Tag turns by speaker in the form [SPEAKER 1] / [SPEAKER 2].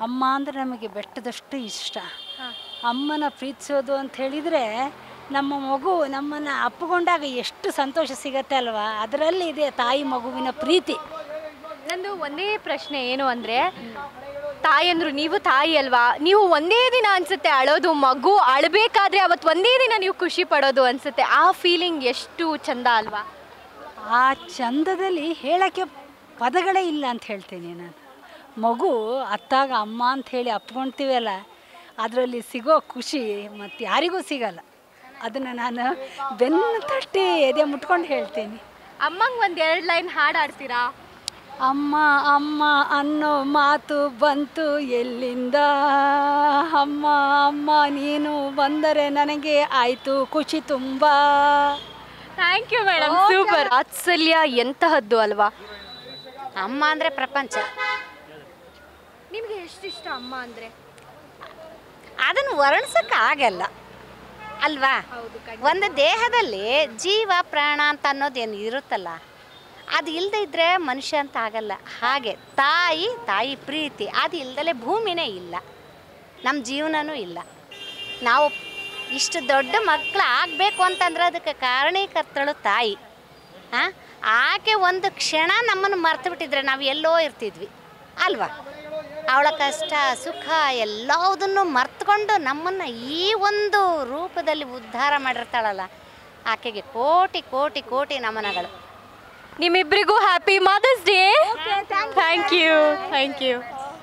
[SPEAKER 1] ಅಮ್ಮ ಅಂದರೆ ನಮಗೆ ಬೆಟ್ಟದಷ್ಟು ಇಷ್ಟ ಅಮ್ಮನ ಪ್ರೀತಿಸೋದು ಅಂತ ಹೇಳಿದರೆ ನಮ್ಮ ಮಗು ನಮ್ಮನ್ನು ಅಪ್ಪಗೊಂಡಾಗ ಎಷ್ಟು ಸಂತೋಷ ಸಿಗತ್ತೆ ಅಲ್ವಾ ಅದರಲ್ಲಿ ಇದೆ ತಾಯಿ ಮಗುವಿನ ಪ್ರೀತಿ
[SPEAKER 2] ನಂದು ಒಂದೇ ಪ್ರಶ್ನೆ ಏನು ಅಂದರೆ ತಾಯಂದ್ರು ನೀವು ತಾಯಿ ಅಲ್ವಾ ನೀವು ಒಂದೇ ದಿನ ಅನ್ಸುತ್ತೆ ಅಳೋದು ಮಗು ಅಳಬೇಕಾದ್ರೆ ಅವತ್ತು ಒಂದೇ ದಿನ ನೀವು ಖುಷಿ ಪಡೋದು ಅನ್ಸುತ್ತೆ ಆ ಫೀಲಿಂಗ್ ಎಷ್ಟು ಚಂದ ಅಲ್ವಾ
[SPEAKER 1] ಆ ಚಂದದಲ್ಲಿ ಹೇಳೋಕ್ಕೆ ಪದಗಳೇ ಇಲ್ಲ ಅಂತ ಹೇಳ್ತೀನಿ ನಾನು ಮಗು ಅತ್ತಾಗ ಅಮ್ಮ ಅಂತ ಹೇಳಿ ಅಪ್ಕೊಳ್ತೀವಲ್ಲ ಅದರಲ್ಲಿ ಸಿಗೋ ಖುಷಿ ಮತ್ತು ಯಾರಿಗೂ ಸಿಗಲ್ಲ ಅದನ್ನು ನಾನು ಬೆನ್ನು ತಟ್ಟಿ ಎದೆ ಮುಟ್ಕೊಂಡು ಹೇಳ್ತೀನಿ
[SPEAKER 2] ಅಮ್ಮಂಗೆ ಒಂದು ಎರಡು ಲೈನ್ ಹಾಡು ಆಡ್ತೀರಾ
[SPEAKER 1] ಅಮ್ಮ ಅಮ್ಮ ಅನ್ನೋ ಮಾತು ಬಂತು ಎಲ್ಲಿಂದ ಅಮ್ಮ ಅಮ್ಮ ನೀನು ಬಂದರೆ ನನಗೆ ಆಯಿತು ಖುಷಿ ತುಂಬ
[SPEAKER 2] ಥ್ಯಾಂಕ್ ಯು ಮೇಡಮ್ ಸೂಪರ್ ವಾತ್ಸಲ್ಯ ಎಂತಹದ್ದು ಅಲ್ವಾ
[SPEAKER 3] ಅಮ್ಮ ಅಂದರೆ ಪ್ರಪಂಚ
[SPEAKER 2] ನಿಮಗೆ ಎಷ್ಟು ಇಷ್ಟ ಅಮ್ಮ ಅಂದರೆ
[SPEAKER 3] ಅದನ್ನು ವರ್ಣಿಸಕ್ಕೆ ಆಗಲ್ಲ ಅಲ್ವಾ
[SPEAKER 2] ಹೌದು
[SPEAKER 3] ಒಂದು ದೇಹದಲ್ಲಿ ಜೀವ ಪ್ರಾಣ ಅಂತ ಅನ್ನೋದೇನು ಇರುತ್ತಲ್ಲ ಅದು ಇಲ್ಲದೆ ಇದ್ದರೆ ಮನುಷ್ಯ ಅಂತ ಆಗಲ್ಲ ಹಾಗೆ ತಾಯಿ ತಾಯಿ ಪ್ರೀತಿ ಅದು ಇಲ್ದಲೆ ಭೂಮಿನೇ ಇಲ್ಲ ನಮ್ಮ ಜೀವನನೂ ಇಲ್ಲ ನಾವು ಇಷ್ಟು ದೊಡ್ಡ ಮಕ್ಕಳು ಆಗಬೇಕು ಅಂತಂದ್ರೆ ಅದಕ್ಕೆ ಕಾರಣೀಕರ್ತಳು ತಾಯಿ ಹಾಂ ಆಕೆ ಒಂದು ಕ್ಷಣ ನಮ್ಮನ್ನು ಮರ್ತು ಬಿಟ್ಟಿದ್ರೆ ನಾವು ಎಲ್ಲೋ ಇರ್ತಿದ್ವಿ ಅಲ್ವಾ ಅವಳ ಕಷ್ಟ ಸುಖ ಎಲ್ಲವುದನ್ನು ಮರ್ತ್ಕೊಂಡು ನಮ್ಮನ್ನು ಈ ಒಂದು ರೂಪದಲ್ಲಿ ಉದ್ಧಾರ ಮಾಡಿರ್ತಾಳಲ್ಲ ಆಕೆಗೆ ಕೋಟಿ ಕೋಟಿ ಕೋಟಿ ನಮನಗಳು
[SPEAKER 2] ನಿಮ್ಮಿಬ್ಬರಿಗೂ happy mother's day thank you thank you